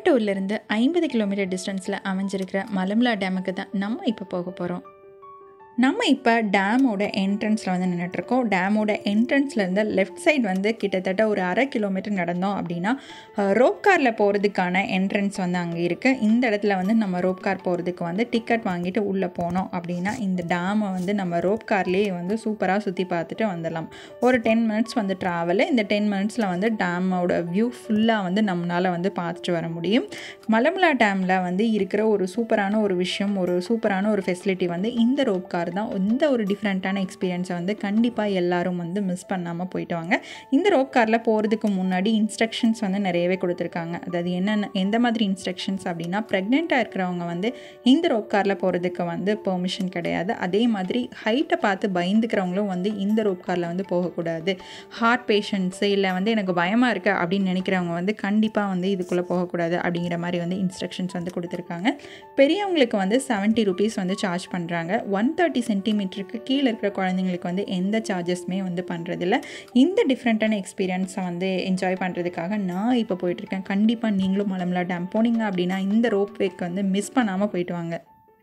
கோயம்புத்தூர்லேருந்து ஐம்பது கிலோமீட்டர் டிஸ்டன்ஸில் அமைஞ்சிருக்கிற மலம்லா டேமுக்கு தான் நம்ம இப்போ போக போகிறோம் நம்ம இப்போ டேமோட என்ட்ரன்ஸில் வந்து நின்றுட்டுருக்கோம் டேமோட என்ட்ரன்ஸ்லேருந்து லெஃப்ட் சைடு வந்து கிட்டத்தட்ட ஒரு அரை கிலோமீட்டர் நடந்தோம் அப்படின்னா ரோப் காரில் போகிறதுக்கான என்ட்ரன்ஸ் வந்து அங்கே இருக்குது இந்த இடத்துல வந்து நம்ம ரோப் கார் போகிறதுக்கு வந்து டிக்கெட் வாங்கிட்டு உள்ளே போனோம் அப்படின்னா இந்த டேமை வந்து நம்ம ரோப் கார்லேயே வந்து சூப்பராக சுற்றி பார்த்துட்டு வந்துடலாம் ஒரு டென் மினிட்ஸ் வந்து ட்ராவலு இந்த டென் மினிட்ஸில் வந்து டேமோட வியூ ஃபுல்லாக வந்து நம்மளால் வந்து பார்த்துட்டு வர முடியும் மலமலா டேமில் வந்து இருக்கிற ஒரு சூப்பரான ஒரு விஷயம் ஒரு சூப்பரான ஒரு ஃபெசிலிட்டி வந்து இந்த ரோப் கார் தான் இந்த ஒரு டிஃப்ரெண்ட்டான எக்ஸ்பீரியன்ஸை வந்து கண்டிப்பாக எல்லாரும் வந்து மிஸ் பண்ணாமல் போயிட்டு வாங்க இந்த ரோப் காரில் போகிறதுக்கு முன்னாடி இன்ஸ்ட்ரக்ஷன்ஸ் வந்து நிறையவே கொடுத்துருக்காங்க அதாவது என்னென்ன எந்த மாதிரி இன்ஸ்ட்ரக்ஷன்ஸ் அப்படின்னா ப்ரெக்னெண்ட்டாக இருக்கிறவங்க வந்து இந்த ரோப் காரில் போகிறதுக்கு வந்து பெர்மிஷன் கிடையாது அதே மாதிரி ஹைட்டை பார்த்து பயந்துக்கிறவங்களும் வந்து இந்த ரோப் காரில் வந்து போகக்கூடாது ஹார்ட் பேஷண்ட்ஸு இல்லை வந்து எனக்கு பயமாக இருக்குது அப்படின்னு நினைக்கிறவங்க வந்து கண்டிப்பாக வந்து இதுக்குள்ளே போகக்கூடாது அப்படிங்கிற மாதிரி வந்து இன்ஸ்ட்ரக்ஷன்ஸ் வந்து கொடுத்துருக்காங்க பெரியவங்களுக்கு வந்து செவன்ட்டி ருபீஸ் வந்து சார்ஜ் பண்ணுறாங்க ஒன் தேர்ட்டி சென்டிமீட்டருக்கு கீழே இருக்கிற குழந்தைங்களுக்கு வந்து எந்த சார்ஜஸ்மே வந்து பண்ணுறதில்ல இந்த டிஃப்ரெண்ட்டான எக்ஸ்பீரியன்ஸை வந்து என்ஜாய் பண்ணுறதுக்காக நான் இப்போ போயிட்டுருக்கேன் கண்டிப்பாக நீங்களும் மலமலா டேம் போனீங்க அப்படின்னா இந்த ரோப்வேக்கு வந்து மிஸ் பண்ணாமல் போயிட்டு வாங்க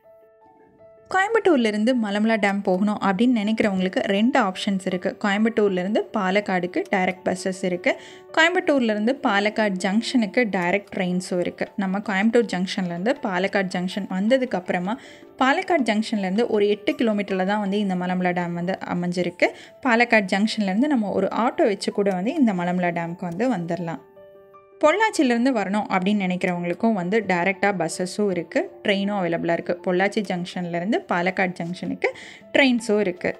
கோயம்புத்தூர்லேருந்து மலமலா டேம் போகணும் அப்படின்னு நினைக்கிறவங்களுக்கு ரெண்டு ஆப்ஷன்ஸ் இருக்குது கோயம்புத்தூர்லேருந்து பாலக்காடுக்கு டைரக்ட் பஸ்ஸஸ் இருக்குது கோயம்புத்தூர்லேருந்து பாலக்காடு ஜங்ஷனுக்கு டைரக்ட் ட்ரெயின்ஸும் இருக்குது நம்ம கோயம்புத்தூர் ஜங்ஷன்லேருந்து பாலக்காடு ஜங்ஷன் வந்ததுக்கப்புறமா பாலக்காடு ஜங்ஷன்லேருந்து ஒரு எட்டு கிலோமீட்டரில் தான் வந்து இந்த மலமலா டேம் வந்து அமைஞ்சிருக்கு பாலக்காடு ஜங்ஷன்லேருந்து நம்ம ஒரு ஆட்டோ வச்சு கூட வந்து இந்த மலமலா டேமுக்கு வந்து வந்துடலாம் பொள்ளாச்சியிலேருந்து வரணும் அப்படின்னு நினைக்கிறவங்களுக்கும் வந்து டைரெக்டாக பஸ்ஸஸும் இருக்குது ட்ரெயினும் அவைலபிளாக இருக்குது பொள்ளாச்சி ஜங்ஷன்லேருந்து பாலக்காடு ஜங்ஷனுக்கு ட்ரெயின்ஸும் இருக்குது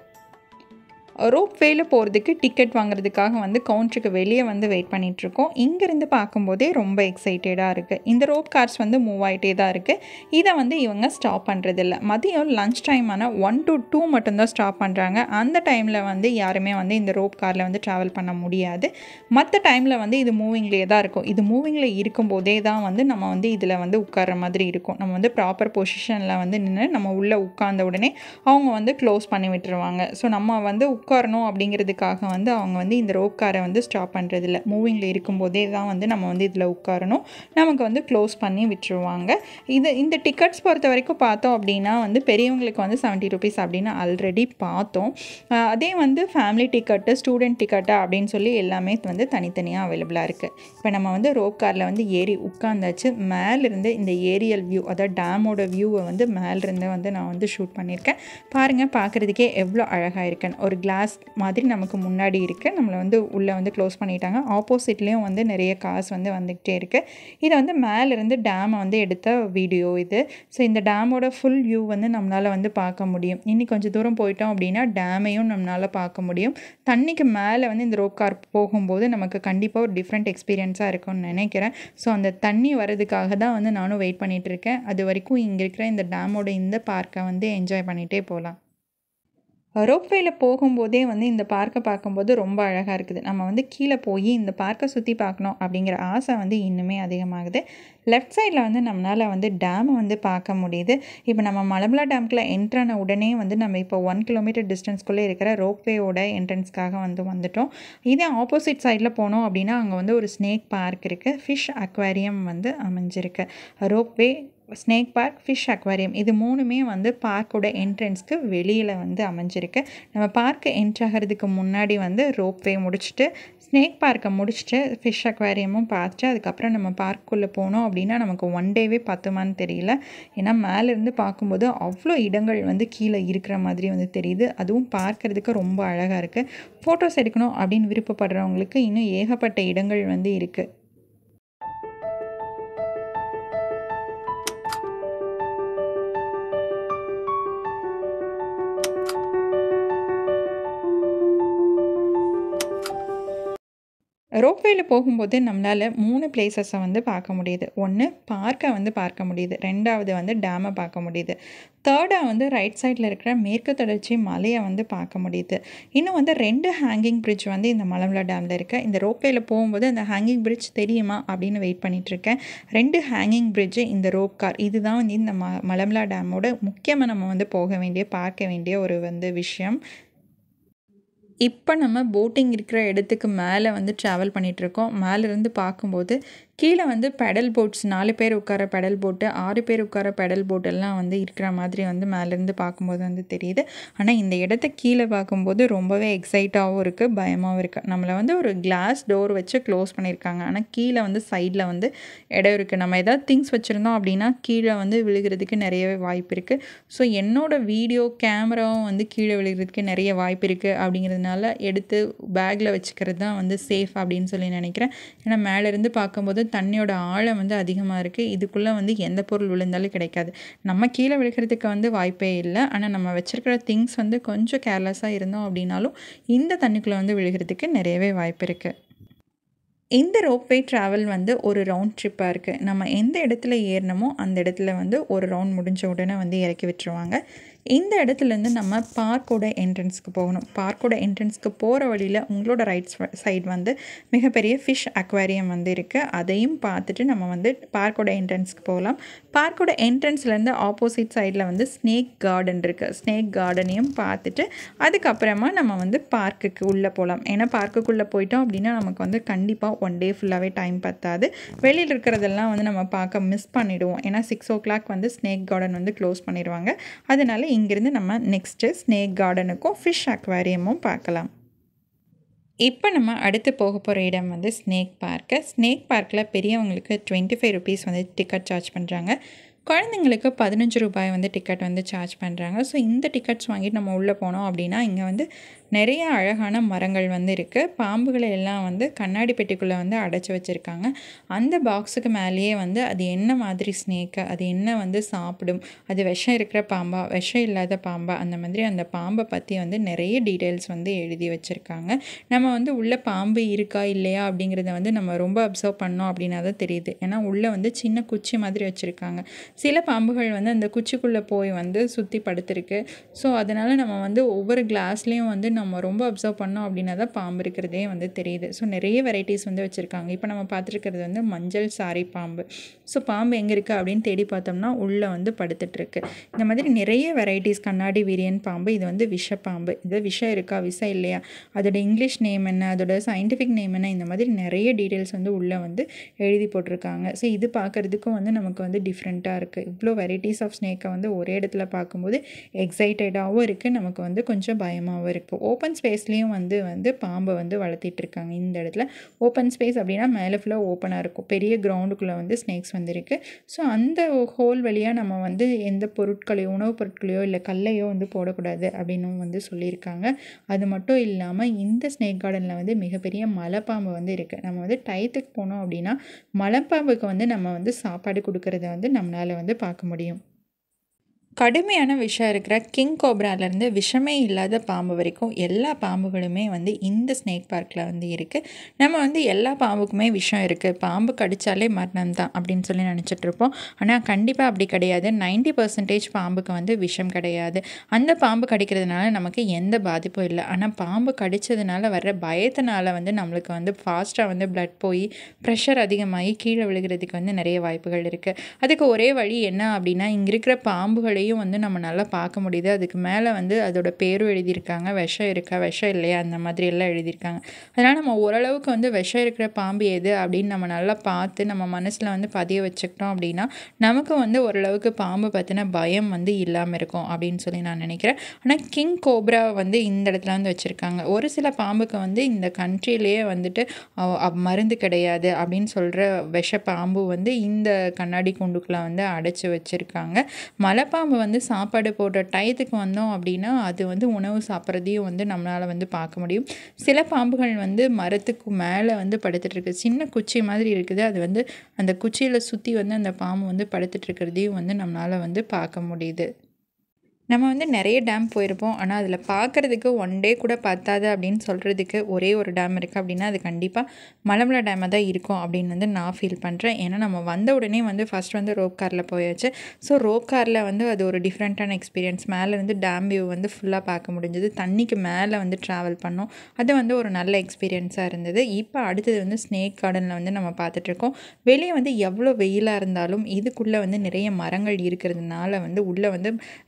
ரோப்வேயில் போகிறதுக்கு டிக்கெட் வாங்குறதுக்காக வந்து கவுண்டருக்கு வெளியே வந்து வெயிட் பண்ணிகிட்ருக்கோம் இங்கேருந்து பார்க்கும்போதே ரொம்ப எக்ஸைட்டடாக இருக்குது இந்த ரோப் கார்ஸ் வந்து மூவ் ஆகிட்டே தான் இருக்குது இதை வந்து இவங்க ஸ்டாப் பண்ணுறதில்ல மதியம் லன்ச் டைம் ஆனால் ஒன் டு டூ மட்டும்தான் ஸ்டாப் பண்ணுறாங்க அந்த டைமில் வந்து யாருமே வந்து இந்த ரோப் காரில் வந்து ட்ராவல் பண்ண முடியாது மற்ற டைமில் வந்து இது மூவிங்லேயே தான் இருக்கும் இது மூவிங்கில் இருக்கும்போதே தான் வந்து நம்ம வந்து இதில் வந்து உட்கார்ற மாதிரி இருக்கும் நம்ம வந்து ப்ராப்பர் பொசிஷனில் வந்து நின்று நம்ம உள்ளே உட்கார்ந்த உடனே அவங்க வந்து க்ளோஸ் பண்ணி விட்டுருவாங்க ஸோ நம்ம வந்து உட்காரணும் அப்படிங்கிறதுக்காக வந்து அவங்க வந்து இந்த ரோப் காரை வந்து ஸ்டாப் பண்ணுறதில்ல மூவிங்கில் இருக்கும்போதே தான் வந்து நம்ம வந்து இதில் உட்காரணும் நமக்கு வந்து க்ளோஸ் பண்ணி விட்டுருவாங்க இது இந்த டிக்கெட்ஸ் பொறுத்த வரைக்கும் பார்த்தோம் அப்படின்னா வந்து பெரியவங்களுக்கு வந்து செவன்ட்டி ருபீஸ் அப்படின்னு ஆல்ரெடி பார்த்தோம் அதே வந்து ஃபேமிலி டிக்கெட்டு ஸ்டூடெண்ட் டிக்கெட்டு அப்படின்னு சொல்லி எல்லாமே வந்து தனித்தனியாக அவைலபிளாக இருக்குது இப்போ நம்ம வந்து ரோப் காரில் வந்து ஏறி உட்காந்தாச்சு மேலேருந்து இந்த ஏரியல் வியூ அதாவது டேமோட வியூவை வந்து மேலேருந்து வந்து நான் வந்து ஷூட் பண்ணியிருக்கேன் பாருங்கள் பார்க்குறதுக்கே எவ்வளோ அழகாக இருக்குன்னு ஒரு கிளாஸ் மாதிரி நமக்கு முன்னாடி இருக்குது நம்மளை வந்து உள்ளே வந்து க்ளோஸ் பண்ணிட்டாங்க ஆப்போசிட்லேயும் வந்து நிறைய காசு வந்து வந்துக்கிட்டே இருக்குது இதை வந்து மேலேருந்து டேமை வந்து எடுத்த வீடியோ இது ஸோ இந்த டேமோட ஃபுல் வியூ வந்து நம்மளால் வந்து பார்க்க முடியும் இன்னி கொஞ்சம் தூரம் போயிட்டோம் அப்படின்னா டேமையும் நம்மளால் பார்க்க முடியும் தண்ணிக்கு மேலே வந்து இந்த ரோப் கார் போகும்போது நமக்கு கண்டிப்பாக ஒரு டிஃப்ரெண்ட் எக்ஸ்பீரியன்ஸாக இருக்கும்னு நினைக்கிறேன் ஸோ அந்த தண்ணி வரதுக்காக தான் வந்து நானும் வெயிட் பண்ணிகிட்டு இருக்கேன் அது வரைக்கும் இங்கே இருக்கிற இந்த டேமோட இந்த பார்க்கை வந்து என்ஜாய் பண்ணிகிட்டே போகலாம் ரோப்வேயில் போகும்போதே வந்து இந்த பார்க்கை பார்க்கும்போது ரொம்ப அழகாக இருக்குது நம்ம வந்து கீழே போய் இந்த பார்க்கை சுற்றி பார்க்கணும் அப்படிங்கிற ஆசை வந்து இன்னுமே அதிகமாகுது லெஃப்ட் சைடில் வந்து நம்மளால் வந்து டேமை வந்து பார்க்க முடியுது இப்போ நம்ம மலமலா டேம்குள்ளே என்ட்ரான உடனே வந்து நம்ம இப்போ ஒன் கிலோமீட்டர் டிஸ்டன்ஸ்குள்ளே இருக்கிற ரோப்வேயோட என்ட்ரன்ஸ்க்காக வந்து வந்துட்டோம் இதே ஆப்போசிட் சைடில் போனோம் அப்படின்னா அங்கே வந்து ஒரு ஸ்னேக் பார்க் இருக்குது ஃபிஷ் அக்வாரியம் வந்து அமைஞ்சிருக்கு ropeway snake park fish aquarium இது மூணுமே வந்து பார்க்கோட என்ட்ரன்ஸ்க்கு வெளியில் வந்து அமைஞ்சிருக்கு நம்ம பார்க்கு என்ட்ராகிறதுக்கு முன்னாடி வந்து ரோப்வே முடிச்சுட்டு ஸ்னேக் பார்க்கை முடிச்சுட்டு ஃபிஷ் அக்வாரியமும் பார்த்துட்டு அதுக்கப்புறம் நம்ம பார்க்குள்ளே போனோம் அப்படின்னா நமக்கு ஒன் டேவே பத்துமான்னு தெரியல ஏன்னா மேலேருந்து பார்க்கும்போது அவ்வளோ இடங்கள் வந்து கீழே இருக்கிற மாதிரி வந்து தெரியுது அதுவும் பார்க்குறதுக்கு ரொம்ப அழகாக இருக்குது ஃபோட்டோஸ் எடுக்கணும் அப்படின்னு விருப்பப்படுறவங்களுக்கு இன்னும் ஏகப்பட்ட இடங்கள் வந்து இருக்குது ரோப்வேயில் போகும்போது நம்மளால் மூணு பிளேசஸை வந்து பார்க்க முடியுது ஒன்று பார்க்கை வந்து பார்க்க முடியுது ரெண்டாவது வந்து டேமை பார்க்க முடியுது தேர்டாக வந்து ரைட் சைடில் இருக்கிற மேற்கு தொடர்ச்சி மலையை வந்து பார்க்க முடியுது இன்னும் வந்து ரெண்டு ஹேங்கிங் பிரிட்ஜ் வந்து இந்த மலமலா டேமில் இருக்குது இந்த ரோப்வேயில் போகும்போது அந்த ஹேங்கிங் பிரிட்ஜ் தெரியுமா அப்படின்னு வெயிட் பண்ணிகிட்ருக்கேன் ரெண்டு ஹேங்கிங் பிரிட்ஜு இந்த ரோப் கார் இதுதான் வந்து இந்த ம மலமலா டேமோட முக்கியமாக நம்ம வந்து போக வேண்டிய பார்க்க வேண்டிய ஒரு வந்து விஷயம் இப்போ நம்ம போட்டிங் இருக்கிற இடத்துக்கு மேலே வந்து ட்ராவல் பண்ணிகிட்ருக்கோம் மேலேருந்து பார்க்கும்போது கீழே வந்து பெடல் போட்ஸ் நாலு பேர் உட்கார பெடல் போட்டு ஆறு பேர் உட்கார பெடல் போட் எல்லாம் வந்து இருக்கிற மாதிரி வந்து மேலேருந்து பார்க்கும்போது வந்து தெரியுது ஆனால் இந்த இடத்த கீழே பார்க்கும்போது ரொம்பவே எக்ஸைட்டாகவும் இருக்குது பயமாகவும் இருக்குது நம்மளை வந்து ஒரு கிளாஸ் டோர் வச்சு க்ளோஸ் பண்ணியிருக்காங்க ஆனால் கீழே வந்து சைடில் வந்து இடம் இருக்குது நம்ம ஏதாவது திங்ஸ் வச்சுருந்தோம் அப்படின்னா கீழே வந்து விழுகிறதுக்கு நிறையவே வாய்ப்பு இருக்குது ஸோ என்னோடய வீடியோ கேமராவும் வந்து கீழே விழுகிறதுக்கு நிறைய வாய்ப்பு இருக்குது அப்படிங்கிறதுனால எடுத்து பேக்கில் வச்சுக்கிறது தான் வந்து சேஃப் அப்படின்னு சொல்லி நினைக்கிறேன் ஏன்னா மேலேருந்து பார்க்கும்போது தண்ணியோட ஆழம் வந்து அதிகமாக இருக்குது இதுக்குள்ளே வந்து எந்த பொருள் விழுந்தாலும் கிடைக்காது நம்ம கீழே விழுகிறதுக்கு வந்து வாய்ப்பே இல்லை ஆனால் நம்ம வச்சுருக்கிற திங்ஸ் வந்து கொஞ்சம் கேர்லெஸ்ஸாக இருந்தோம் அப்படின்னாலும் இந்த தண்ணிக்குள்ளே வந்து விழுகிறதுக்கு நிறையவே வாய்ப்பு இருக்குது இந்த ரோப்வே ட்ராவல் வந்து ஒரு ரவுண்ட் ட்ரிப்பாக இருக்குது நம்ம எந்த இடத்துல ஏறினமோ அந்த இடத்துல வந்து ஒரு ரவுண்ட் முடிஞ்ச உடனே வந்து இறக்கி விட்டுருவாங்க இந்த இடத்துலேருந்து நம்ம பார்க்கோட என்ட்ரன்ஸ்க்கு போகணும் பார்க்கோட என்ட்ரன்ஸ்க்கு போகிற வழியில் உங்களோட ரைட் சைடு வந்து மிகப்பெரிய ஃபிஷ் அக்வாரியம் வந்து இருக்குது அதையும் பார்த்துட்டு நம்ம வந்து பார்க்கோட என்ட்ரன்ஸ்க்கு போகலாம் பார்க்கோட என்ட்ரன்ஸ்லேருந்து ஆப்போசிட் சைடில் வந்து ஸ்னேக் கார்டன் இருக்குது ஸ்னேக் கார்டனையும் பார்த்துட்டு அதுக்கப்புறமா நம்ம வந்து பார்க்குக்கு உள்ளே போகலாம் ஏன்னா பார்க்குக்குள்ளே போயிட்டோம் அப்படின்னா நமக்கு வந்து கண்டிப்பாக ஒன் டே ஃபுல்லாகவே டைம் பத்தாது வெளியில் இருக்கிறதெல்லாம் வந்து நம்ம பார்க்க மிஸ் பண்ணிவிடுவோம் ஏன்னா சிக்ஸ் ஓ கிளாக் வந்து ஸ்னேக் கார்டன் வந்து க்ளோஸ் பண்ணிடுவாங்க அதனால இங்கேருந்து நம்ம நெக்ஸ்ட்டு ஸ்னேக் கார்டனுக்கும் ஃபிஷ் அக்வாரியமும் பார்க்கலாம் இப்போ நம்ம அடுத்து போக போகிற இடம் வந்து ஸ்னேக் பார்க்கு ஸ்னேக் பார்க்கில் பெரியவங்களுக்கு டுவெண்ட்டி ஃபைவ் ருபீஸ் வந்து டிக்கெட் சார்ஜ் பண்ணுறாங்க குழந்தைங்களுக்கு பதினஞ்சு ரூபாய் வந்து டிக்கெட் வந்து சார்ஜ் பண்ணுறாங்க ஸோ இந்த டிக்கெட்ஸ் வாங்கிட்டு நம்ம உள்ளே போனோம் அப்படின்னா இங்கே வந்து நிறைய அழகான மரங்கள் வந்து இருக்குது பாம்புகளை எல்லாம் வந்து கண்ணாடி பெட்டிக்குள்ளே வந்து அடைச்சி வச்சுருக்காங்க அந்த பாக்ஸுக்கு மேலேயே வந்து அது என்ன மாதிரி ஸ்னேக்கு அது என்ன வந்து சாப்பிடும் அது விஷம் இருக்கிற பாம்பா விஷம் இல்லாத பாம்பா அந்த மாதிரி அந்த பாம்பை பற்றி வந்து நிறைய டீட்டெயில்ஸ் வந்து எழுதி வச்சுருக்காங்க நம்ம வந்து உள்ளே பாம்பு இருக்கா இல்லையா அப்படிங்கிறத வந்து நம்ம ரொம்ப அப்சர்வ் பண்ணோம் அப்படின்னா தான் தெரியுது ஏன்னா உள்ளே வந்து சின்ன குச்சி மாதிரி வச்சுருக்காங்க சில பாம்புகள் வந்து அந்த குச்சிக்குள்ளே போய் வந்து சுற்றி படுத்திருக்கு ஸோ அதனால் நம்ம வந்து ஒவ்வொரு கிளாஸ்லேயும் வந்து நம்ம ரொம்ப அப்சர்வ் பண்ணோம் அப்படின்னா தான் பாம்பு இருக்கிறதே வந்து தெரியுது ஸோ நிறைய வெரைட்டிஸ் வந்து வச்சுருக்காங்க இப்போ நம்ம பார்த்துருக்கிறது வந்து மஞ்சள் சாரி பாம்பு ஸோ பாம்பு எங்கே இருக்குது அப்படின்னு தேடி பார்த்தோம்னா உள்ளே வந்து படுத்துட்ருக்கு இந்த மாதிரி நிறைய வெரைட்டிஸ் கண்ணாடி வீரியன் பாம்பு இது வந்து விஷப்பாம்பு இது விஷம் இருக்கா விஷம் இல்லையா அதோட இங்கிலீஷ் நேம் என்ன அதோட சயின்டிஃபிக் நேம் என்ன இந்த மாதிரி நிறைய டீட்டெயில்ஸ் வந்து உள்ளே வந்து எழுதி போட்டிருக்காங்க ஸோ இது பார்க்குறதுக்கும் வந்து நமக்கு வந்து டிஃப்ரெண்ட்டாக இருக்குது இவ்வளோ வெரைட்டிஸ் ஆஃப் ஸ்னேக்கை வந்து ஒரே இடத்துல பார்க்கும்போது எக்ஸைட்டடாகவும் இருக்குது நமக்கு வந்து கொஞ்சம் பயமாகவும் இருக்குது ஓப்பன் ஸ்பேஸ்லேயும் வந்து வந்து பாம்பை வந்து வளர்த்திட்டு இருக்காங்க இந்த இடத்துல ஓப்பன் ஸ்பேஸ் அப்படின்னா மேலே ஃபுல்லாக ஓப்பனாக இருக்கும் பெரிய கிரவுண்டுக்குள்ளே வந்து ஸ்னேக்ஸ் வந்துருக்கு ஸோ அந்த ஹோல் வழியாக நம்ம வந்து எந்த பொருட்களையோ உணவுப் பொருட்களையோ இல்லை கல்லையோ வந்து போடக்கூடாது அப்படின்னும் வந்து சொல்லியிருக்காங்க அது மட்டும் இல்லாமல் இந்த ஸ்னேக் கார்டனில் வந்து மிகப்பெரிய மலைப்பாம்பு வந்து இருக்குது நம்ம வந்து டயத்துக்கு போனோம் அப்படின்னா மலைப்பாம்புக்கு வந்து நம்ம வந்து சாப்பாடு கொடுக்கறத வந்து நம்மளால் வந்து பார்க்க முடியும் கடுமையான விஷம் இருக்கிற கிங் கோப்ராலேருந்து விஷமே இல்லாத பாம்பு வரைக்கும் எல்லா பாம்புகளுமே வந்து இந்த ஸ்னேக் பார்க்கில் வந்து இருக்குது நம்ம வந்து எல்லா பாம்புக்குமே விஷம் இருக்குது பாம்பு கடித்தாலே மரணம் தான் அப்படின்னு சொல்லி நினச்சிட்ருப்போம் ஆனால் கண்டிப்பாக அப்படி கிடையாது நைன்டி பர்சன்டேஜ் பாம்புக்கு வந்து விஷம் கிடையாது அந்த பாம்பு கடிக்கிறதுனால நமக்கு எந்த பாதிப்பும் இல்லை ஆனால் பாம்பு கடித்ததுனால வர்ற பயத்தினால வந்து நம்மளுக்கு வந்து ஃபாஸ்ட்டாக வந்து ப்ளட் போய் ப்ரெஷர் அதிகமாகி கீழே விழுகிறதுக்கு வந்து நிறைய வாய்ப்புகள் இருக்குது அதுக்கு ஒரே வழி என்ன அப்படின்னா இங்கே இருக்கிற பாம்புகளையும் அதையும் வந்து நம்ம நல்லா பார்க்க முடியுது அதுக்கு மேலே வந்து அதோட பேரும் எழுதியிருக்காங்க விஷம் இருக்கா விஷம் இல்லையா அந்த மாதிரி எல்லாம் எழுதியிருக்காங்க அதனால் நம்ம ஓரளவுக்கு வந்து விஷம் இருக்கிற பாம்பு எது அப்படின்னு நம்ம நல்லா பார்த்து நம்ம மனசில் வந்து பதிய வச்சுக்கிட்டோம் அப்படின்னா நமக்கு வந்து ஓரளவுக்கு பாம்பு பற்றின பயம் வந்து இல்லாமல் இருக்கும் அப்படின்னு சொல்லி நான் நினைக்கிறேன் ஆனால் கிங் கோப்ரா வந்து இந்த இடத்துல வந்து வச்சுருக்காங்க ஒரு சில பாம்புக்கு வந்து இந்த கண்ட்ரிலேயே வந்துட்டு மருந்து கிடையாது அப்படின்னு சொல்கிற விஷ பாம்பு வந்து இந்த கண்ணாடி கூண்டுக்குள்ளே வந்து அடைச்சி வச்சுருக்காங்க மலைப்பாம்பு வந்து சாப்பாடு போடுற டயத்துக்கு வந்தோம் அப்படின்னா அது வந்து உணவு சாப்பிட்றதையும் வந்து நம்மளால் வந்து பார்க்க முடியும் சில பாம்புகள் வந்து மரத்துக்கு மேலே வந்து படுத்துட்ருக்கு சின்ன குச்சி மாதிரி இருக்குது அது வந்து அந்த குச்சியில் சுற்றி வந்து அந்த பாம்பு வந்து படுத்துட்ருக்கிறதையும் வந்து நம்மளால் வந்து பார்க்க முடியுது நம்ம வந்து நிறைய டேம் போயிருப்போம் ஆனால் அதில் பார்க்குறதுக்கு ஒன் டே கூட பத்தாது அப்படின்னு சொல்கிறதுக்கு ஒரே ஒரு டேம் இருக்குது அப்படின்னா அது கண்டிப்பாக மலமலை டேமாக தான் இருக்கும் அப்படின்னு வந்து நான் ஃபீல் பண்ணுறேன் ஏன்னா நம்ம வந்த உடனே வந்து ஃபஸ்ட் வந்து ரோப் காரில் போயாச்சு ஸோ ரோப் காரில் வந்து அது ஒரு டிஃப்ரெண்ட்டான எக்ஸ்பீரியன்ஸ் மேலே வந்து டேம் வியூ வந்து ஃபுல்லாக பார்க்க முடிஞ்சது தண்ணிக்கு மேலே வந்து ட்ராவல் பண்ணோம் அது வந்து ஒரு நல்ல எக்ஸ்பீரியன்ஸாக இருந்தது இப்போ அடுத்தது வந்து ஸ்னேக் கார்டனில் வந்து நம்ம பார்த்துட்ருக்கோம் வெளியே வந்து எவ்வளோ வெயிலாக இருந்தாலும் இதுக்குள்ளே வந்து நிறைய மரங்கள் இருக்கிறதுனால வந்து உள்ளே வந்து ஒரு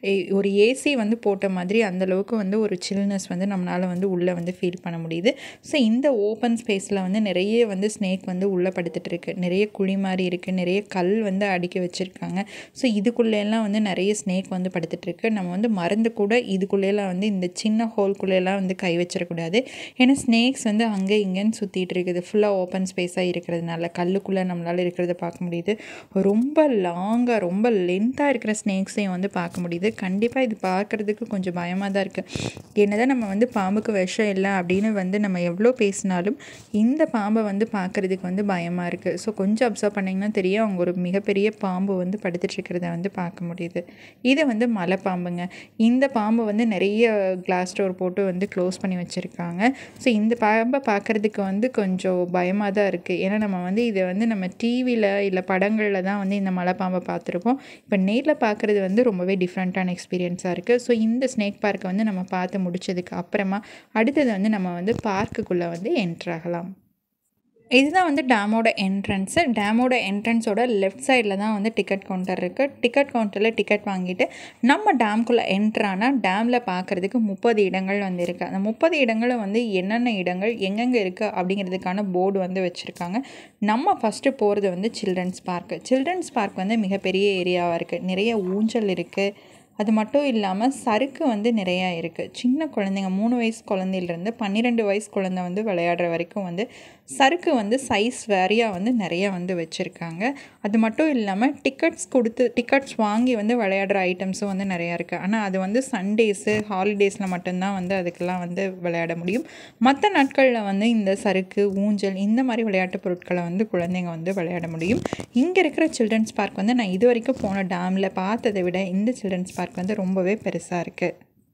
ஒரு ஏசி வந்து போட்ட மாதிரி அந்தளவுக்கு வந்து ஒரு சில்னஸ் வந்து நம்மளால் வந்து உள்ளே வந்து ஃபீல் பண்ண முடியுது ஸோ இந்த ஓப்பன் ஸ்பேஸில் வந்து நிறைய வந்து ஸ்னேக் வந்து உள்ளே படுத்துட்டு இருக்கு நிறைய குழி மாதிரி இருக்குது நிறைய கல் வந்து அடுக்கி வச்சுருக்காங்க ஸோ இதுக்குள்ளேலாம் வந்து நிறைய ஸ்னேக் வந்து படுத்துட்ருக்கு நம்ம வந்து மருந்து கூட இதுக்குள்ளேலாம் வந்து இந்த சின்ன ஹோல்குள்ளேலாம் வந்து கை வச்சிடக்கூடாது ஏன்னா ஸ்னேக்ஸ் வந்து அங்கே இங்கேன்னு சுற்றிட்டு இருக்குது ஃபுல்லாக ஓப்பன் ஸ்பேஸாக இருக்கிறதுனால கல்லுக்குள்ளே நம்மளால் இருக்கிறத பார்க்க முடியுது ரொம்ப லாங்காக ரொம்ப லென்த்தாக இருக்கிற ஸ்னேக்ஸையும் வந்து பார்க்க முடியுது கண்டிப்பாக இது பார்க்குறதுக்கு கொஞ்சம் பயமாக தான் இருக்குது என்னதான் நம்ம வந்து பாம்புக்கு விஷம் இல்லை அப்படின்னு வந்து நம்ம எவ்வளோ பேசினாலும் இந்த பாம்பை வந்து பார்க்குறதுக்கு வந்து பயமாக இருக்குது ஸோ கொஞ்சம் அப்சர்வ் பண்ணிங்கன்னா தெரியும் அவங்க ஒரு மிகப்பெரிய பாம்பு வந்து படுத்துட்ருக்கிறத வந்து பார்க்க முடியுது இது வந்து மலை பாம்புங்க இந்த பாம்பு வந்து நிறைய கிளாஸ் டோர் போட்டு வந்து க்ளோஸ் பண்ணி வச்சுருக்காங்க ஸோ இந்த பாம்பை பார்க்குறதுக்கு வந்து கொஞ்சம் பயமாக தான் இருக்குது ஏன்னா நம்ம வந்து இதை வந்து நம்ம டிவியில் இல்லை படங்களில் தான் வந்து இந்த மலை பாம்பை பார்த்துருப்போம் இப்போ நேரில் பார்க்குறது வந்து ரொம்பவே டிஃப்ரெண்ட்டான எக்ஸ்பீரியன்ஸாக இருக்குது ஸோ இந்த ஸ்னேக் பார்க்கை வந்து நம்ம பார்த்து முடிச்சதுக்கு அப்புறமா அடுத்தது வந்து நம்ம வந்து பார்க்குக்குள்ளே வந்து என்ட்ராகலாம் இதுதான் வந்து டேமோட என்ட்ரன்ஸு டேமோட என்ட்ரன்ஸோட லெஃப்ட் சைடில் தான் வந்து டிக்கெட் கவுண்டர் இருக்குது டிக்கெட் கவுண்டரில் டிக்கெட் வாங்கிட்டு நம்ம டேம்குள்ளே என்ட்ரானால் டேமில் பார்க்குறதுக்கு முப்பது இடங்கள் வந்து இருக்குது அந்த முப்பது இடங்களும் வந்து என்னென்ன இடங்கள் எங்கெங்கே இருக்குது அப்படிங்கிறதுக்கான போர்டு வந்து வச்சுருக்காங்க நம்ம ஃபஸ்ட்டு போகிறது வந்து சில்ட்ரன்ஸ் பார்க்கு சில்ட்ரன்ஸ் பார்க் வந்து மிகப்பெரிய ஏரியாவாக இருக்குது நிறைய ஊஞ்சல் இருக்குது அது மட்டும் இல்லாமல் சறுக்கு வந்து நிறையா இருக்குது சின்ன குழந்தைங்க மூணு வயசு குழந்தையிலேருந்து பன்னிரெண்டு வயசு குழந்தை வந்து விளையாடுற வரைக்கும் வந்து சறுக்கு வந்து சைஸ் வேரியாக வந்து நிறையா வந்து வச்சுருக்காங்க அது மட்டும் இல்லாமல் டிக்கெட்ஸ் கொடுத்து டிக்கெட்ஸ் வாங்கி வந்து விளையாடுற ஐட்டம்ஸும் வந்து நிறையா இருக்குது ஆனால் அது வந்து சண்டேஸு ஹாலிடேஸில் மட்டும்தான் வந்து அதுக்கெல்லாம் வந்து விளையாட முடியும் மற்ற நாட்களில் வந்து இந்த சறுக்கு ஊஞ்சல் இந்த மாதிரி விளையாட்டு பொருட்களை வந்து குழந்தைங்க வந்து விளையாட முடியும் இங்கே இருக்கிற சில்ட்ரன்ஸ் பார்க் வந்து நான் இது வரைக்கும் போன டேமில் பார்த்ததை விட இந்த சில்ட்ரன்ஸ் பார்க் வந்து ரொம்பவே பெருசாக இருக்குது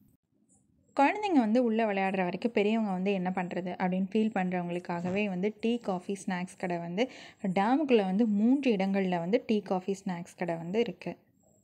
குழந்தைங்க வந்து உள்ளே விளையாடுற வரைக்கும் பெரியவங்க வந்து என்ன பண்ணுறது அப்படின்னு ஃபீல் பண்ணுறவங்களுக்காகவே வந்து டீ காஃபி ஸ்நாக்ஸ் கடை வந்து டேமுக்குள்ளே வந்து மூன்று இடங்களில் வந்து டீ காஃபி ஸ்நாக்ஸ் கடை வந்து இருக்குது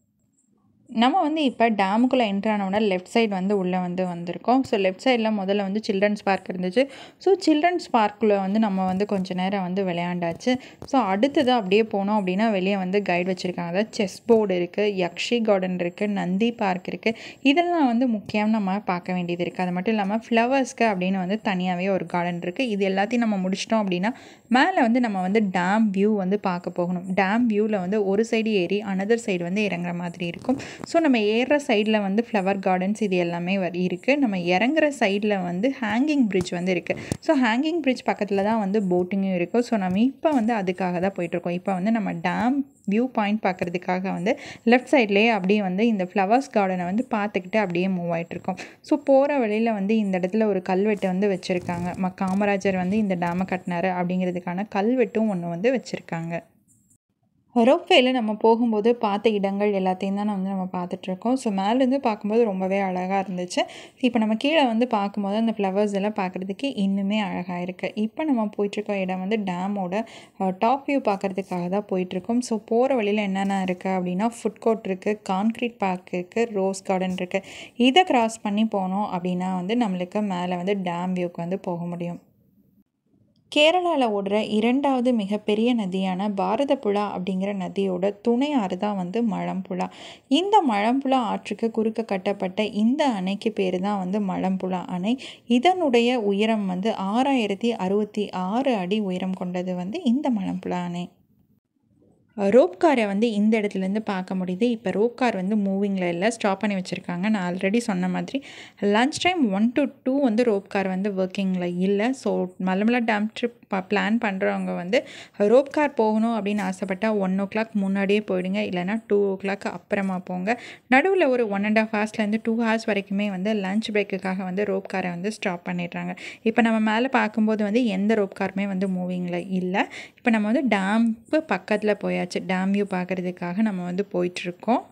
நம்ம வந்து இப்போ டேமுக்குள்ளே என்ட்ரானோட லெஃப்ட் சைடு வந்து உள்ளே வந்து வந்திருக்கோம் ஸோ லெஃப்ட் சைடில் முதல்ல வந்து சில்ட்ரன்ஸ் பார்க் இருந்துச்சு ஸோ சில்ட்ரன்ஸ் பார்க்குள்ளே வந்து நம்ம வந்து கொஞ்ச நேரம் வந்து விளையாண்டாச்சு ஸோ அடுத்ததாக அப்படியே போனோம் அப்படின்னா வெளியே வந்து கைடு வச்சுருக்காங்க அதாவது செஸ் போர்டு இருக்குது யக்ஷி கார்டன் இருக்குது நந்தி பார்க் இருக்குது இதெல்லாம் வந்து முக்கியம் நம்ம பார்க்க வேண்டியது இருக்குது அது மட்டும் இல்லாமல் ஃப்ளவர்ஸ்க்கு அப்படின்னு வந்து தனியாகவே ஒரு கார்டன் இருக்குது இது எல்லாத்தையும் நம்ம முடிச்சிட்டோம் அப்படின்னா மேலே வந்து நம்ம வந்து டேம் வியூ வந்து பார்க்க போகணும் டேம் வியூவில் வந்து ஒரு சைடு ஏறி அனதர் சைடு வந்து இறங்குற மாதிரி இருக்கும் ஸோ நம்ம ஏறுற சைடில் வந்து ஃப்ளவர் கார்டன்ஸ் இது எல்லாமே வ இருக்குது நம்ம இறங்குற சைடில் வந்து ஹேங்கிங் பிரிட்ஜ் வந்து இருக்குது ஸோ ஹேங்கிங் பிரிட்ஜ் பக்கத்தில் தான் வந்து போட்டிங்கும் இருக்கும் ஸோ நம்ம இப்போ வந்து அதுக்காக தான் போயிட்டுருக்கோம் இப்போ வந்து நம்ம டேம் வியூ பாயிண்ட் பார்க்குறதுக்காக வந்து லெஃப்ட் சைட்லேயே அப்படியே வந்து இந்த ஃப்ளவர்ஸ் கார்டனை வந்து பார்த்துக்கிட்டு அப்படியே மூவ் ஆகிட்ருக்கோம் ஸோ போகிற வழியில் வந்து இந்த இடத்துல ஒரு கல்வெட்டு வந்து வச்சுருக்காங்க ம காமராஜர் வந்து இந்த டேமை கட்டினாரு அப்படிங்கிறதுக்கான கல்வெட்டும் ஒன்று வந்து வச்சுருக்காங்க ரோப்வேயில் நம்ம போகும்போது பார்த்த இடங்கள் எல்லாத்தையும் தான் வந்து நம்ம பார்த்துட்ருக்கோம் ஸோ மேலேருந்து பார்க்கும்போது ரொம்பவே அழகாக இருந்துச்சு இப்போ நம்ம கீழே வந்து பார்க்கும்போது அந்த ஃப்ளவர்ஸ் எல்லாம் பார்க்குறதுக்கு இன்னுமே அழகாக இருக்குது இப்போ நம்ம போயிட்டுருக்க இடம் வந்து டேமோட டாப் வியூ பார்க்குறதுக்காக தான் போயிட்டுருக்கோம் ஸோ போகிற வழியில் என்னென்ன இருக்குது அப்படின்னா ஃபுட் கோர்ட் இருக்குது கான்க்ரீட் பார்க் இருக்குது ரோஸ் கார்டன் இருக்குது இதை கிராஸ் பண்ணி போனோம் அப்படின்னா வந்து நம்மளுக்கு மேலே வந்து டேம் வியூக்கு வந்து போக முடியும் கேரளாவில் ஓடுற இரண்டாவது மிகப்பெரிய நதியான பாரதப்புழா அப்படிங்கிற நதியோட துணை ஆறு தான் வந்து மழம்புழா இந்த மழம்புழா ஆற்றுக்கு குறுக்க கட்டப்பட்ட இந்த அணைக்கு பேர் தான் வந்து மழம்புழா அணை இதனுடைய உயரம் வந்து ஆறாயிரத்தி அறுபத்தி ஆறு அடி உயரம் கொண்டது வந்து இந்த மழம்புழா அணை ரோப் காரை வந்து இந்த இடத்துலேருந்து பார்க்க முடியுது இப்போ ரோப் கார் வந்து மூவிங்கில் இல்லை ஸ்டாப் பண்ணி வச்சுருக்காங்க நான் ஆல்ரெடி சொன்ன மாதிரி lunch time one to two வந்து ரோப் கார் வந்து ஒர்க்கிங்கில் இல்லை so Malampuzha dam trip plan பண்ணுறவங்க வந்து ரோப் கார் போகணும் அப்படின்னு ஆசைப்பட்டால் ஒன் ஓ கிளாக் முன்னாடியே போயிடுங்க இல்லைனா டூ ஓ கிளாக் அப்புறமா போங்க நடுவில் ஒரு ஒன் அண்ட் ஆஃப் ஹவர்ஸ்லேருந்து டூ ஹவர்ஸ் வரைக்குமே வந்து லஞ்ச் பிரேக்குக்காக வந்து ரோப் காரை வந்து ஸ்டாப் பண்ணிடுறாங்க இப்போ நம்ம மேலே பார்க்கும்போது வந்து எந்த ரோப் காருமே வந்து மூவிங்கில் இல்லை இப்போ நம்ம வந்து டேம்ப்பு பக்கத்தில் போயாச்சு டேம் வியூ பார்க்குறதுக்காக நம்ம வந்து போயிட்டுருக்கோம்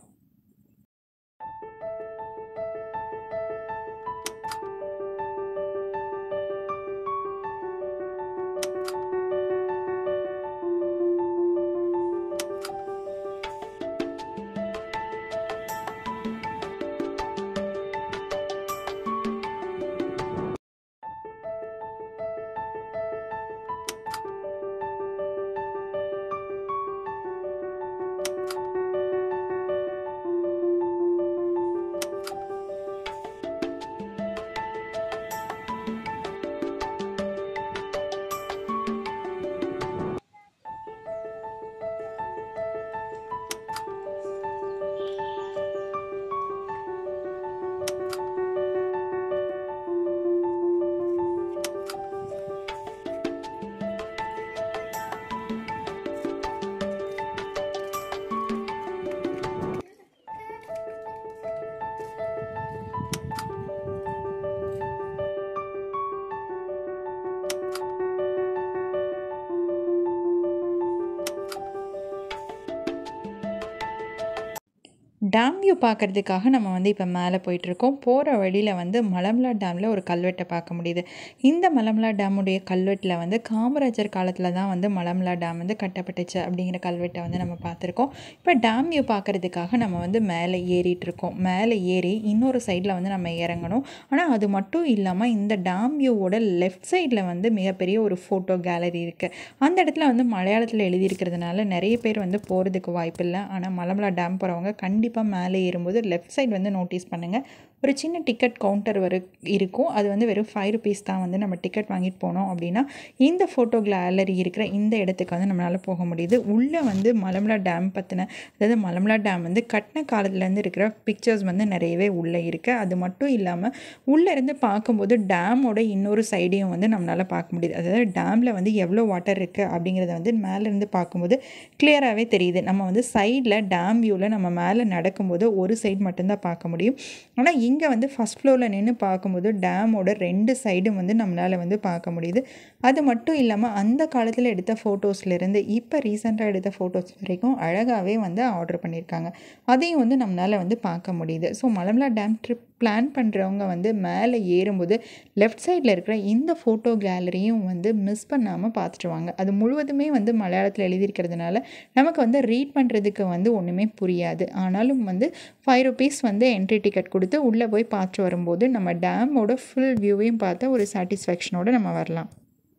டேம் வியூ பார்க்குறதுக்காக நம்ம வந்து இப்போ மேலே போயிட்டுருக்கோம் போகிற வழியில் வந்து மலமலா டேமில் ஒரு கல்வெட்டை பார்க்க முடியுது இந்த மலமலா டேமுடைய கல்வெட்டில் வந்து காமராஜர் காலத்தில் தான் வந்து மலமலா டேம் வந்து கட்டப்பட்டுச்சு அப்படிங்கிற கல்வெட்டை வந்து நம்ம பார்த்துருக்கோம் இப்போ டேம் வியூ பார்க்குறதுக்காக நம்ம வந்து மேலே ஏறிட்டு இருக்கோம் மேலே ஏறி இன்னொரு சைடில் வந்து நம்ம இறங்கணும் ஆனால் அது மட்டும் இல்லாமல் இந்த டேம் வியூவோட லெஃப்ட் சைடில் வந்து மிகப்பெரிய ஒரு ஃபோட்டோ கேலரி இருக்குது அந்த இடத்துல வந்து மலையாளத்தில் எழுதியிருக்கிறதுனால நிறைய பேர் வந்து போகிறதுக்கு வாய்ப்பு இல்லை ஆனால் மலமலா டேம் போகிறவங்க கண்டிப்பாக மேலே ஏறும்போது லெஃப்ட் சைடு வந்து நோட்டீஸ் பண்ணுங்கள் ஒரு சின்ன டிக்கெட் கவுண்டர் வரு இருக்கும் அது வந்து வெறும் ஃபைவ் ருபீஸ் தான் வந்து நம்ம டிக்கெட் வாங்கிட்டு போனோம் அப்படின்னா இந்த ஃபோட்டோ கேலரி இருக்கிற இந்த இடத்துக்கு வந்து நம்மளால் போக முடியுது உள்ளே வந்து மலமலா டேம் பற்றின அதாவது மலமலா டேம் வந்து கட்டின காலத்துலேருந்து இருக்கிற பிக்சர்ஸ் வந்து நிறையவே உள்ளே இருக்குது அது மட்டும் இல்லாமல் உள்ளே இருந்து பார்க்கும்போது டேமோட இன்னொரு சைடையும் வந்து நம்மளால் பார்க்க முடியுது அதாவது டேமில் வந்து எவ்வளோ வாட்டர் இருக்குது அப்படிங்கிறத வந்து மேலேருந்து பார்க்கும்போது கிளியராகவே தெரியுது நம்ம வந்து சைடில் டேம் வியூவில் நம்ம மேலே நடக்கும்போது ஒரு சைடு மட்டும்தான் பார்க்க முடியும் ஆனால் இங்கே வந்து ஃபஸ்ட் ஃப்ளோரில் நின்று பார்க்கும்போது டேமோட ரெண்டு சைடும் வந்து நம்மளால் வந்து பார்க்க முடியுது அது மட்டும் இல்லாமல் அந்த காலத்தில் எடுத்த ஃபோட்டோஸ்லேருந்து இப்போ ரீசெண்டாக எடுத்த ஃபோட்டோஸ் வரைக்கும் அழகாகவே வந்து ஆர்டர் பண்ணியிருக்காங்க அதையும் வந்து நம்மளால் வந்து பார்க்க முடியுது so Malampuzha dam trip plan பண்ணுறவங்க வந்து மேலே ஏறும்போது லெஃப்ட் சைடில் இருக்கிற இந்த ஃபோட்டோ கேலரியும் வந்து மிஸ் பண்ணாமல் பார்த்துட்டு வாங்க அது முழுவதுமே வந்து மலையாளத்தில் எழுதியிருக்கிறதுனால நமக்கு வந்து ரீட் பண்ணுறதுக்கு வந்து ஒன்றுமே புரியாது ஆனாலும் வந்து ஃபைவ் ருபீஸ் வந்து என்ட்ரி டிக்கெட் கொடுத்து உள்ளே போய் பார்த்து வரும்போது நம்ம டேமோட ஃபுல் வியூவையும் பார்த்து ஒரு சாட்டிஸ்ஃபேக்ஷனோடு நம்ம வரலாம்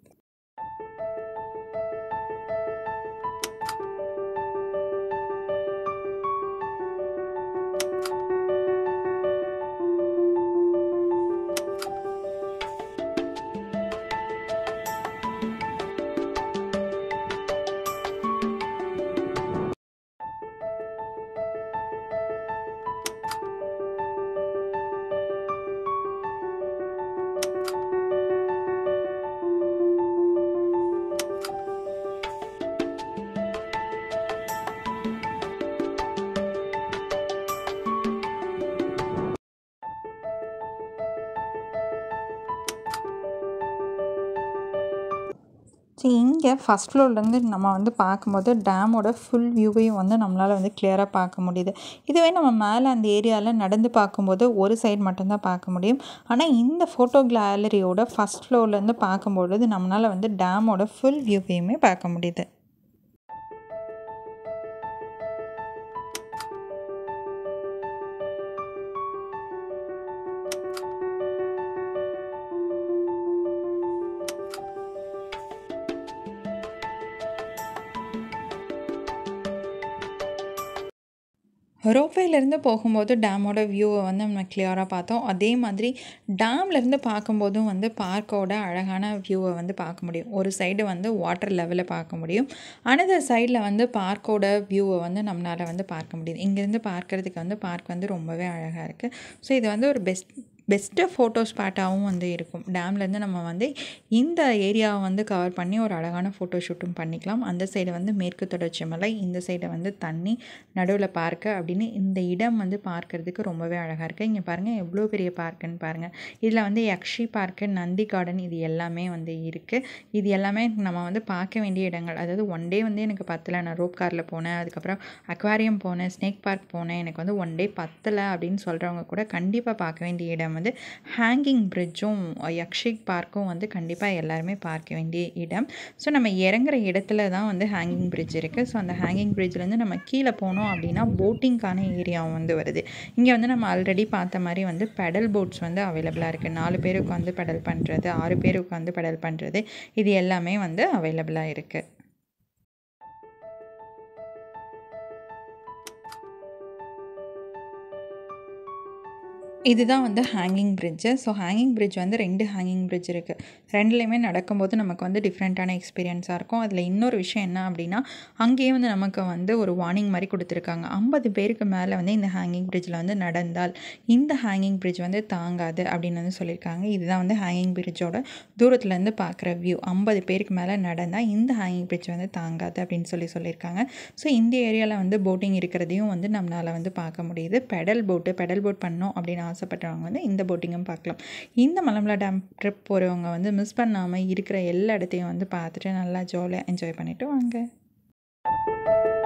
சரி இங்கே ஃபஸ்ட் ஃப்ளோர்லேருந்து நம்ம வந்து பார்க்கும்போது டேமோட ஃபுல் வியூவையும் வந்து நம்மளால் வந்து கிளியராக பார்க்க முடியுது இதுவே நம்ம மேலே அந்த ஏரியாவில் நடந்து பார்க்கும்போது ஒரு சைடு மட்டும்தான் பார்க்க முடியும் ஆனால் இந்த ஃபோட்டோ கேலரியோட ஃபஸ்ட் ஃப்ளோர்லேருந்து பார்க்கும்பொழுது நம்மளால் வந்து டேமோட ஃபுல் வியூவையுமே பார்க்க முடியுது ரோப்வேலேருந்து போகும்போது டேமோட வியூவை வந்து நம்ம கிளியராக பார்த்தோம் அதே மாதிரி டேம்லேருந்து பார்க்கும்போதும் வந்து பார்க்கோட அழகான வியூவை வந்து பார்க்க முடியும் ஒரு சைடு வந்து வாட்டர் லெவலில் பார்க்க முடியும் அனதர் சைடில் வந்து பார்க்கோட வியூவை வந்து நம்மளால் வந்து பார்க்க முடியுது இங்கேருந்து பார்க்குறதுக்கு வந்து பார்க் வந்து ரொம்பவே அழகாக இருக்குது ஸோ இது வந்து ஒரு பெஸ்ட் பெஸ்ட்டு ஃபோட்டோ ஸ்பாட்டாகவும் வந்து இருக்கும் டேம்லேருந்து நம்ம வந்து இந்த ஏரியாவை வந்து கவர் பண்ணி ஒரு அழகான ஃபோட்டோ ஷூட்டும் பண்ணிக்கலாம் அந்த சைடு வந்து மேற்கு தொடர்ச்சி மலை இந்த சைடை வந்து தண்ணி நடுவில் பார்க்கு அப்படின்னு இந்த இடம் வந்து பார்க்கறதுக்கு ரொம்பவே அழகாக இருக்குது இங்கே பாருங்கள் எவ்வளோ பெரிய பார்க்குன்னு பாருங்கள் இதில் வந்து யக்ஷி பார்க்கு நந்தி கார்டன் இது எல்லாமே வந்து இருக்குது இது எல்லாமே நம்ம வந்து பார்க்க வேண்டிய இடங்கள் அதாவது ஒன் டே வந்து எனக்கு பத்தலை நான் ரோப் காரில் போனேன் அதுக்கப்புறம் அக்வாரியம் போனேன் ஸ்னேக் பார்க் போனேன் எனக்கு வந்து ஒன் டே பத்தலை அப்படின்னு சொல்கிறவங்க கூட கண்டிப்பாக பார்க்க வேண்டிய இடம் வந்து ஹேங்கிங் பிரிட்ஜும் யக்ஷிக் பார்க்கும் வந்து கண்டிப்பாக எல்லாருமே பார்க்க வேண்டிய இடம் ஸோ நம்ம இறங்குற இடத்துல தான் வந்து ஹேங்கிங் பிரிட்ஜ் இருக்குது ஸோ அந்த ஹேங்கிங் பிரிட்ஜ்லேருந்து நம்ம கீழே போனோம் அப்படின்னா போட்டிங்க்கான ஏரியாவும் வந்து வருது இங்கே வந்து நம்ம ஆல்ரெடி பார்த்த மாதிரி வந்து பெடல் போட்ஸ் வந்து அவைலபிளாக இருக்குது நாலு பேருக்கு வந்து பெடல் பண்ணுறது ஆறு பேருக்கு வந்து பெடல் பண்ணுறது இது எல்லாமே வந்து அவைலபிளாக இருக்குது இதுதான் வந்து hanging bridge so hanging bridge வந்து ரெண்டு ஹேங்கிங் பிரிட்ஜ் இருக்குது ரெண்டுலேயுமே நடக்கும்போது நமக்கு வந்து டிஃப்ரெண்ட்டான எக்ஸ்பீரியன்ஸாக இருக்கும் அதில் இன்னொரு விஷயம் என்ன அப்படின்னா அங்கேயே வந்து நமக்கு வந்து ஒரு வார்னிங் மாதிரி கொடுத்துருக்காங்க ஐம்பது பேருக்கு மேலே வந்து இந்த ஹேங்கிங் பிரிட்ஜில் வந்து நடந்தால் இந்த ஹேங்கிங் பிரிட்ஜ் வந்து தாங்காது அப்படின்னு வந்து சொல்லியிருக்காங்க இதுதான் வந்து ஹேங்கிங் பிரிட்ஜோட தூரத்துலேருந்து பார்க்குற வியூ ஐம்பது பேருக்கு மேலே நடந்தால் இந்த ஹேங்கிங் பிரிட்ஜ் வந்து தாங்காது அப்படின்னு சொல்லி சொல்லியிருக்காங்க ஸோ இந்த ஏரியாவில் வந்து போட்டிங் இருக்கிறதையும் வந்து நம்மளால் வந்து பார்க்க முடியுது பெடல் போட்டு பெடல் போட் பண்ணோம் அப்படின்னு ஆசைப்பட்டவங்க வந்து இந்த போட்டிங்கும் பார்க்கலாம் இந்த மலமலா டேம் ட்ரிப் போகிறவங்க வந்து மிஸ் பண்ணாமல் இருக்கிற எல்லா இடத்தையும் வந்து பார்த்துட்டு நல்லா ஜாலியாக என்ஜாய் பண்ணிவிட்டு வாங்க